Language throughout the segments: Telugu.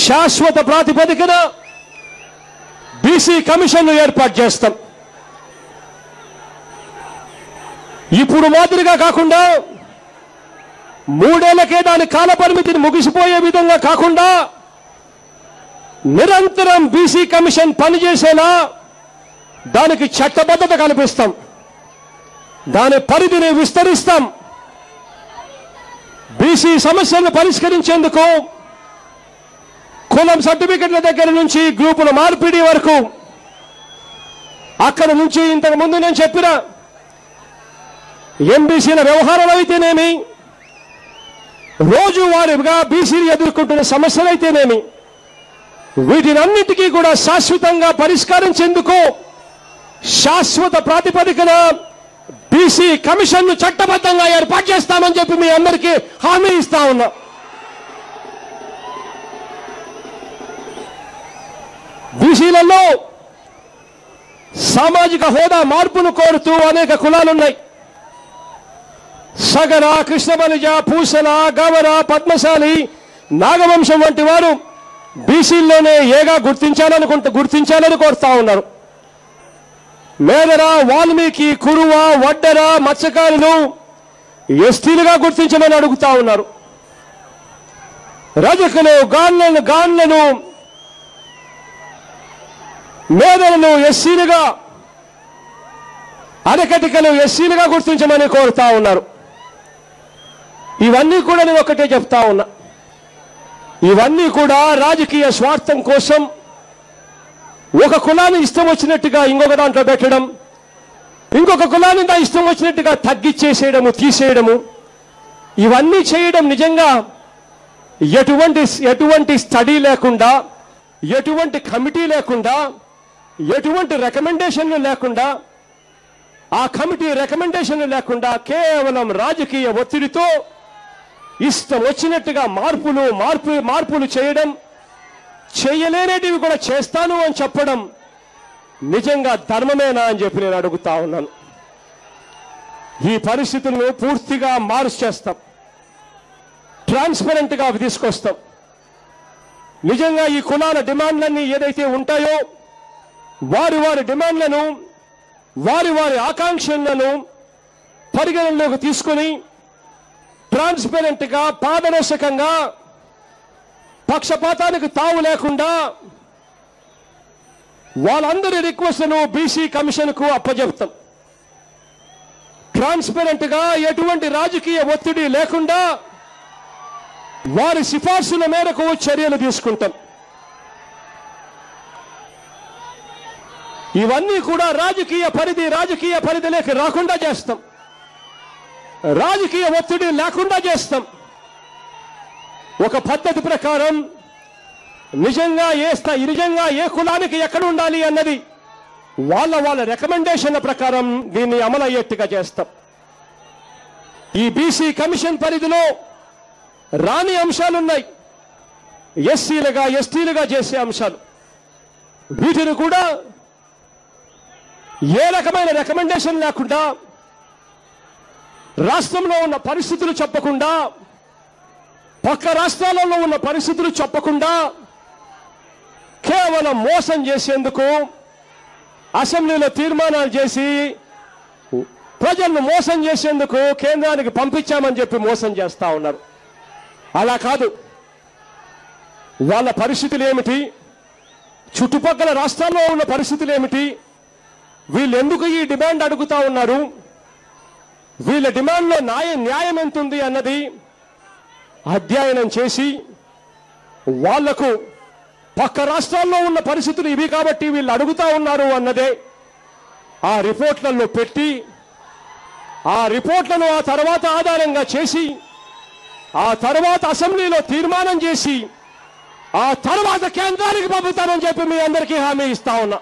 శాశ్వత ప్రాతిపదికన బీసీ కమిషన్ను ఏర్పాటు చేస్తాం ఇప్పుడు మాదిరిగా కాకుండా మూడేళ్లకే దాని కాల పరిమితిని ముగిసిపోయే విధంగా కాకుండా నిరంతరం బీసీ కమిషన్ పనిచేసేలా దానికి చట్టబద్ధత కల్పిస్తాం దాని పరిధిని విస్తరిస్తాం బీసీ సమస్యలను పరిష్కరించేందుకు కులం సర్టిఫికెట్ల దగ్గర నుంచి గ్రూపుల మార్పిడి వరకు అక్కడ నుంచి ఇంతకు ముందు నేను చెప్పిన ఎంబీసీల వ్యవహారాలు అయితేనేమి రోజువారీగా బీసీలు ఎదుర్కొంటున్న సమస్యలైతేనేమి వీటినన్నిటికీ కూడా శాశ్వతంగా పరిష్కరించేందుకు శాశ్వత ప్రాతిపదికన బీసీ కమిషన్ను చట్టబద్ధంగా ఏర్పాటు చేస్తామని చెప్పి మీ అందరికీ హామీ ఇస్తా ఉన్నా బీసీలలో సామాజిక హోదా మార్పును కోరుతూ అనేక కులాలున్నాయి సగర కృష్ణబలిజ పూసల గవర పద్మశాలి నాగవంశం వంటి వారు బీసీల్లోనే ఏగా గుర్తించాలనుకుంటూ గుర్తించాలని కోరుతా ఉన్నారు మేదర వాల్మీకి కురువ వడ్డర మత్స్యకారులు ఎస్టీలుగా గుర్తించమని అడుగుతా ఉన్నారు రజకులు గాన్లను గాన్లను మేదలను ఎస్సీలుగా అరకటికలు ఎస్సీలుగా గుర్తించమని కోరుతా ఉన్నారు ఇవన్నీ కూడా నేను ఒకటే చెప్తా ఉన్నా ఇవన్నీ కూడా రాజకీయ స్వార్థం కోసం ఒక కులాన్ని ఇష్టం వచ్చినట్టుగా ఇంకొక దాంట్లో పెట్టడం ఇంకొక కులాన్ని దా ఇష్టం వచ్చినట్టుగా తగ్గిచ్చేసేయడము తీసేయడము ఇవన్నీ చేయడం నిజంగా ఎటువంటి ఎటువంటి స్టడీ లేకుండా ఎటువంటి కమిటీ లేకుండా ఎటువంటి రికమెండేషన్లు లేకుండా ఆ కమిటీ రికమెండేషన్లు లేకుండా కేవలం రాజకీయ ఒత్తిడితో ఇష్టం వచ్చినట్టుగా మార్పులు మార్పు మార్పులు చేయడం చేయలేనేటివి కూడా చేస్తాను అని చెప్పడం నిజంగా ధర్మమేనా అని చెప్పి నేను అడుగుతా ఉన్నాను ఈ పరిస్థితులను పూర్తిగా మార్చి చేస్తాం ట్రాన్స్పరెంట్ గా తీసుకొస్తాం నిజంగా ఈ కులాల డిమాండ్లన్నీ ఏదైతే ఉంటాయో వారి వారి డిమాండ్లను వారి వారి ఆకాంక్షలను పరిగణనలోకి తీసుకొని ట్రాన్స్పరెంట్ గా పారదర్శకంగా పక్షపాతానికి తావు లేకుండా వాళ్ళందరి రిక్వెస్ట్ను బీసీ కమిషన్ కు అప్పజెప్తాం ట్రాన్స్పరెంట్ గా ఎటువంటి రాజకీయ ఒత్తిడి లేకుండా వారి సిఫార్సుల మేరకు చర్యలు తీసుకుంటాం ఇవన్నీ కూడా రాజకీయ పరిధి రాజకీయ పరిధిలోకి రాకుండా చేస్తాం రాజకీయ ఒత్తిడి లేకుండా చేస్తాం ఒక పద్ధతి ప్రకారం నిజంగా ఏ స్థా- నిజంగా ఏ కులానికి ఎక్కడ ఉండాలి అన్నది వాళ్ళ వాళ్ళ రికమెండేషన్ల ప్రకారం దీన్ని అమలయ్యేట్టుగా చేస్తాం ఈ బీసీ కమిషన్ పరిధిలో రాని అంశాలున్నాయి ఎస్సీలుగా ఎస్టీలుగా చేసే అంశాలు వీటిని కూడా ఏ రకమైన రికమెండేషన్ లేకుండా రాష్ట్రంలో ఉన్న పరిస్థితులు చెప్పకుండా పక్క రాష్ట్రాలలో ఉన్న పరిస్థితులు చెప్పకుండా కేవలం మోసం చేసేందుకు అసెంబ్లీలో తీర్మానాలు చేసి ప్రజలను మోసం చేసేందుకు కేంద్రానికి పంపించామని చెప్పి మోసం చేస్తా ఉన్నారు అలా కాదు వాళ్ళ పరిస్థితులు ఏమిటి చుట్టుపక్కల రాష్ట్రాల్లో ఉన్న పరిస్థితులు ఏమిటి వీళ్ళు ఎందుకు ఈ డిమాండ్ అడుగుతా ఉన్నారు వీళ్ళ డిమాండ్లో న్యాయం న్యాయం ఎంత ఉంది అన్నది అధ్యయనం చేసి వాళ్లకు పక్క రాష్ట్రాల్లో ఉన్న పరిస్థితులు ఇవి కాబట్టి వీళ్ళు అడుగుతా ఉన్నారు అన్నదే ఆ రిపోర్ట్లలో పెట్టి ఆ రిపోర్ట్లను ఆ తర్వాత ఆధారంగా చేసి ఆ తర్వాత అసెంబ్లీలో తీర్మానం చేసి ఆ తర్వాత కేంద్రానికి పంపుతానని చెప్పి మీ అందరికీ హామీ ఇస్తా ఉన్నా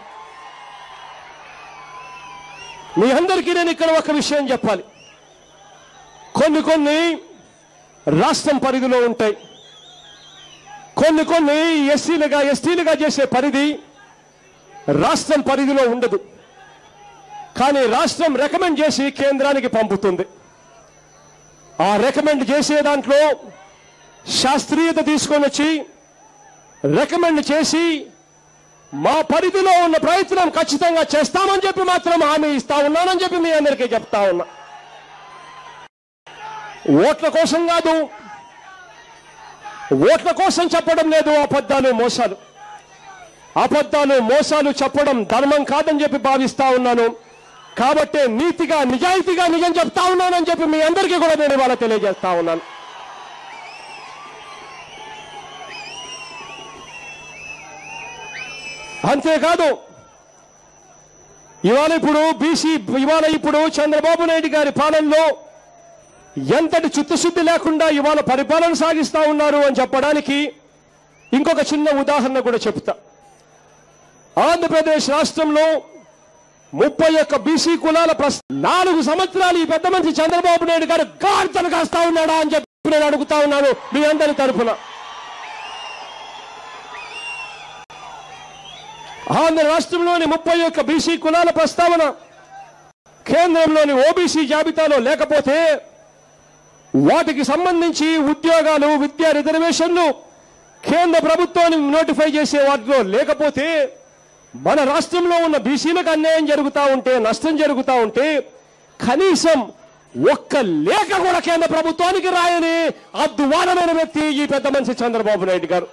మీ అందరికీ నేను ఇక్కడ ఒక విషయం చెప్పాలి కొన్ని కొన్ని రాష్ట్రం పరిధిలో ఉంటాయి కొన్ని కొన్ని ఎస్సీలుగా ఎస్టీలుగా చేసే పరిధి రాష్ట్రం పరిధిలో ఉండదు కానీ రాష్ట్రం రికమెండ్ చేసి కేంద్రానికి పంపుతుంది ఆ రికమెండ్ చేసే దాంట్లో శాస్త్రీయత తీసుకొని వచ్చి రికమెండ్ చేసి మా పరిధిలో ఉన్న ప్రయత్నం ఖచ్చితంగా చేస్తామని చెప్పి మాత్రం హామీ ఇస్తా ఉన్నానని చెప్పి మీ అందరికీ చెప్తా ఉన్నా ఓట్ల కోసం కాదు ఓట్ల కోసం చెప్పడం లేదు అబద్ధాలు మోసాలు అబద్ధాలు మోసాలు చెప్పడం ధర్మం కాదని చెప్పి భావిస్తా ఉన్నాను కాబట్టే నీతిగా నిజాయితీగా నిజం చెప్తా ఉన్నానని చెప్పి మీ అందరికీ కూడా నేను ఇవాళ తెలియజేస్తా ఉన్నాను అంతేకాదు ఇవాళ ఇప్పుడు బీసీ ఇవాళ ఇప్పుడు చంద్రబాబు నాయుడు గారి పాలనలో ఎంతటి చిత్తశుద్ధి లేకుండా ఇవాళ పరిపాలన సాగిస్తా ఉన్నారు అని చెప్పడానికి ఇంకొక చిన్న ఉదాహరణ కూడా చెప్తా ఆంధ్రప్రదేశ్ రాష్ట్రంలో ముప్పై ఒక్క బీసీ కులాల ప్రస్ నాలుగు సంవత్సరాలు ఈ పెద్ద మనిషి చంద్రబాబు నాయుడు గారు గార్తను కాస్తా ఉన్నాడా అని చెప్పి నేను అడుగుతా ఉన్నాను మీ అందరి తరఫున ఆంధ్ర రాష్ట్రంలోని ముప్పై ఒక్క బీసీ కులాల ప్రస్తావన కేంద్రంలోని ఓబీసీ జాబితాలో లేకపోతే వాటికి సంబంధించి ఉద్యోగాలు విద్యా రిజర్వేషన్లు కేంద్ర ప్రభుత్వాన్ని నోటిఫై చేసే వాటిలో లేకపోతే మన రాష్ట్రంలో ఉన్న బీసీలకు అన్యాయం జరుగుతా ఉంటే నష్టం జరుగుతా ఉంటే కనీసం ఒక్క లేఖ కూడా కేంద్ర ప్రభుత్వానికి రాయని అద్వానమైన వ్యక్తి ఈ పెద్ద మనిషి చంద్రబాబు నాయుడు గారు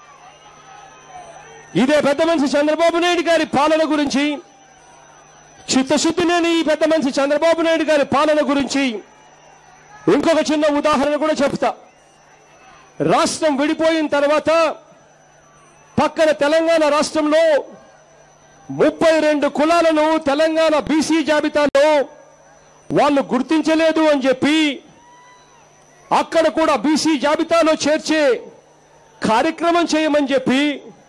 ఇదే పెద్ద మనిషి చంద్రబాబు నాయుడు గారి పాలన గురించి చిత్తశుద్ధి లేని ఈ పెద్ద మనిషి చంద్రబాబు నాయుడు గారి పాలన గురించి ఇంకొక చిన్న ఉదాహరణ కూడా చెప్తా రాష్ట్రం విడిపోయిన తర్వాత పక్కన తెలంగాణ రాష్ట్రంలో ముప్పై రెండు కులాలను తెలంగాణ బీసీ జాబితాలో వాళ్ళు గుర్తించలేదు అని చెప్పి అక్కడ కూడా బీసీ జాబితాలో చేర్చే కార్యక్రమం చేయమని చెప్పి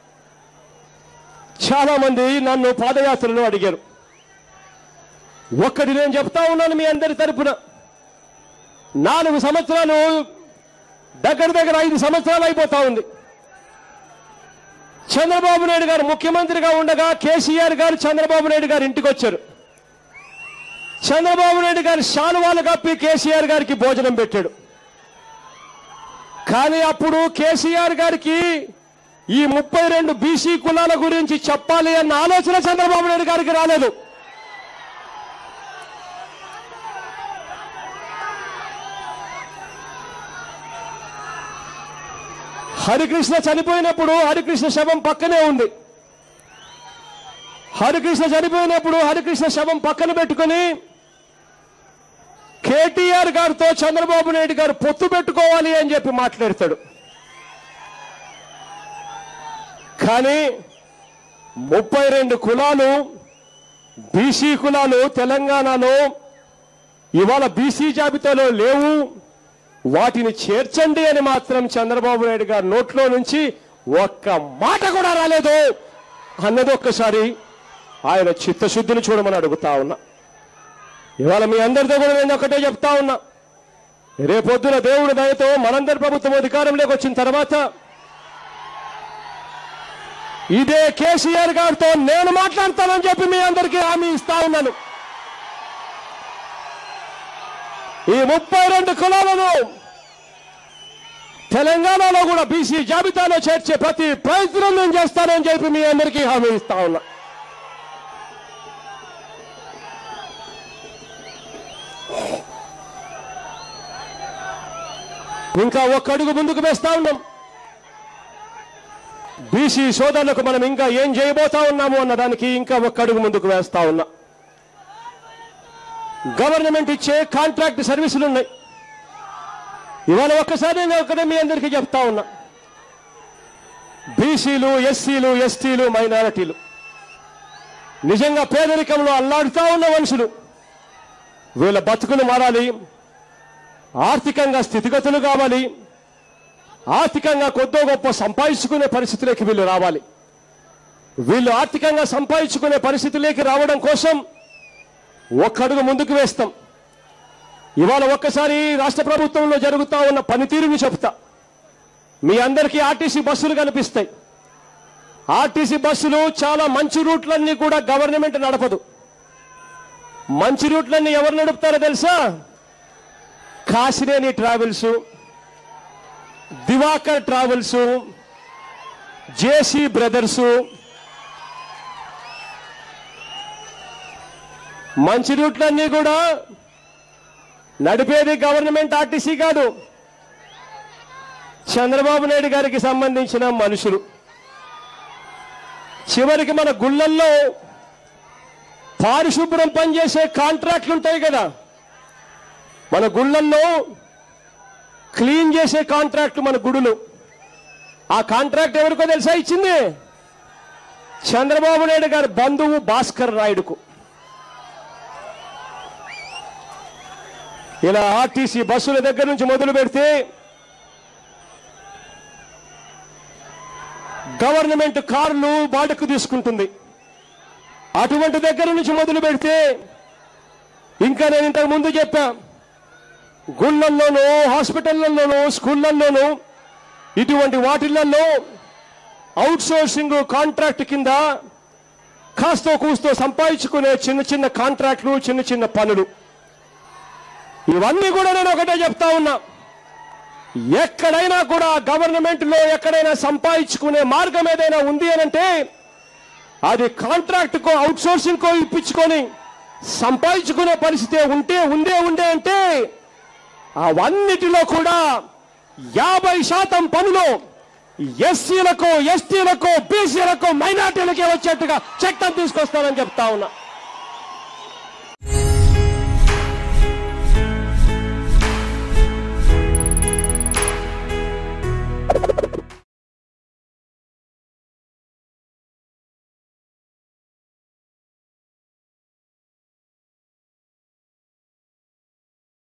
చాలా మంది నన్ను పాదయాత్రలో అడిగారు ఒక్కటి నేను చెప్తా ఉన్నాను మీ అందరి తరపున నాలుగు సంవత్సరాలు దగ్గర దగ్గర ఐదు సంవత్సరాలు అయిపోతా ఉంది చంద్రబాబు నాయుడు గారు ముఖ్యమంత్రిగా ఉండగా కేసీఆర్ గారు చంద్రబాబు నాయుడు గారు ఇంటికి వచ్చారు చంద్రబాబు నాయుడు గారు శాలువాలు కప్పి కేసీఆర్ గారికి భోజనం పెట్టాడు కానీ అప్పుడు కేసీఆర్ గారికి ఈ ముప్పై రెండు బీసీ కులాల గురించి చెప్పాలి అన్న ఆలోచన చంద్రబాబు నాయుడు గారికి రాలేదు హరికృష్ణ చనిపోయినప్పుడు హరికృష్ణ శవం పక్కనే ఉంది హరికృష్ణ చనిపోయినప్పుడు హరికృష్ణ శవం పక్కన పెట్టుకొని కేటీఆర్ గారితో చంద్రబాబు నాయుడు గారు పొత్తు పెట్టుకోవాలి అని చెప్పి మాట్లాడతాడు కానీ ముప్పై రెండు కులాలు బీసీ కులాలు తెలంగాణలో ఇవాళ బీసీ జాబితాలో లేవు వాటిని చేర్చండి అని మాత్రం చంద్రబాబు నాయుడు గారి నోట్లో నుంచి ఒక్క మాట కూడా రాలేదు అన్నది ఒక్కసారి ఆయన చిత్తశుద్ధిని చూడమని అడుగుతా ఉన్నా ఇవాళ మీ అందరితో కూడా నేను ఒకటే చెప్తా ఉన్నా రేపొద్దున దేవుడి దయతో మనందరి ప్రభుత్వం అధికారంలోకి వచ్చిన తర్వాత ఇదే కేసీఆర్ గారితో నేను మాట్లాడతానని చెప్పి మీ అందరికీ హామీ ఇస్తా ఉన్నాను ఈ ముప్పై రెండు కులాలను తెలంగాణలో కూడా బీసీ జాబితాలో చేర్చే ప్రతి ప్రయత్నం నేను చేస్తానని చెప్పి మీ అందరికీ హామీ ఇస్తా ఉన్నా ఇంకా ఒక్క అడుగు ముందుకు వేస్తా ఉన్నాం బీసీ సోదరులకు మనం ఇంకా ఏం చేయబోతా ఉన్నాము అన్న దానికి ఇంకా ఒక్క అడుగు ముందుకు వేస్తా ఉన్నా గవర్నమెంట్ ఇచ్చే కాంట్రాక్ట్ సర్వీసులు ఉన్నాయి ఇవాళ ఒక్కసారి నేను ఒకటే మీ అందరికీ చెప్తా ఉన్నా బీసీలు ఎస్సీలు ఎస్టీలు మైనారిటీలు నిజంగా పేదరికంలో అల్లాడుతా ఉన్న మనుషులు వీళ్ళ బతుకులు మారాలి ఆర్థికంగా స్థితిగతులు కావాలి ఆర్థికంగా కొద్దో గొప్ప సంపాదించుకునే పరిస్థితిలోకి వీళ్ళు రావాలి వీళ్ళు ఆర్థికంగా సంపాదించుకునే పరిస్థితిలోకి రావడం కోసం ఒక్కడుగు ముందుకు వేస్తాం ఇవాళ ఒక్కసారి రాష్ట్ర ప్రభుత్వంలో జరుగుతా ఉన్న పనితీరుని చెప్తా మీ అందరికీ ఆర్టీసీ బస్సులు కనిపిస్తాయి ఆర్టీసీ బస్సులు చాలా మంచి రూట్లన్నీ కూడా గవర్నమెంట్ నడపదు మంచి రూట్లన్నీ ఎవరు నడుపుతారో తెలుసా Kesineni travels Diwakar travels JC brothers మంచి రూట్లన్నీ కూడా నడిపేది గవర్నమెంట్ ఆర్టీసీ కాదు చంద్రబాబు నాయుడు గారికి సంబంధించిన మనుషులు చివరికి మన గుళ్ళల్లో పారిశుభ్రం పనిచేసే కాంట్రాక్ట్లు ఉంటాయి కదా మన గుళ్ళల్లో క్లీన్ చేసే కాంట్రాక్ట్ మన గుడులు ఆ కాంట్రాక్ట్ ఎవరికో తెలుసా ఇచ్చింది చంద్రబాబు నాయుడు గారి బంధువు భాస్కర్ నాయుడుకు ఇలా ఆర్టీసీ బస్సుల దగ్గర నుంచి మొదలు పెడితే గవర్నమెంట్ కార్లు బాడుకు తీసుకుంటుంది అటువంటి దగ్గర నుంచి మొదలు పెడితే ఇంకా నేను ఇంతకు ముందు చెప్పా గుళ్ళల్లోనూ హాస్పిటళ్లలోనూ స్కూళ్ళల్లోనూ ఇటువంటి వాటిల్లో అవుట్ సోర్సింగ్ కాంట్రాక్ట్ కింద కాస్తో కూస్తో సంపాదించుకునే చిన్న చిన్న కాంట్రాక్ట్లు చిన్న చిన్న పనులు ఇవన్నీ కూడా నేను ఒకటే చెప్తా ఉన్నా ఎక్కడైనా కూడా గవర్నమెంట్ లో ఎక్కడైనా సంపాదించుకునే మార్గం ఏదైనా ఉంది అనంటే అది కాంట్రాక్ట్ కో అవుట్ సోర్సింగ్ కో ఇప్పించుకొని సంపాదించుకునే పరిస్థితి ఉంటే ఉందే ఉండే అంటే అవన్నిటిలో కూడా యాభై శాతం పనులు ఎస్సీలకు ఎస్టీలకు బీసీలకు మైనార్టీలకే వచ్చేట్టుగా చట్టం తీసుకొస్తానని చెప్తా ఉన్నా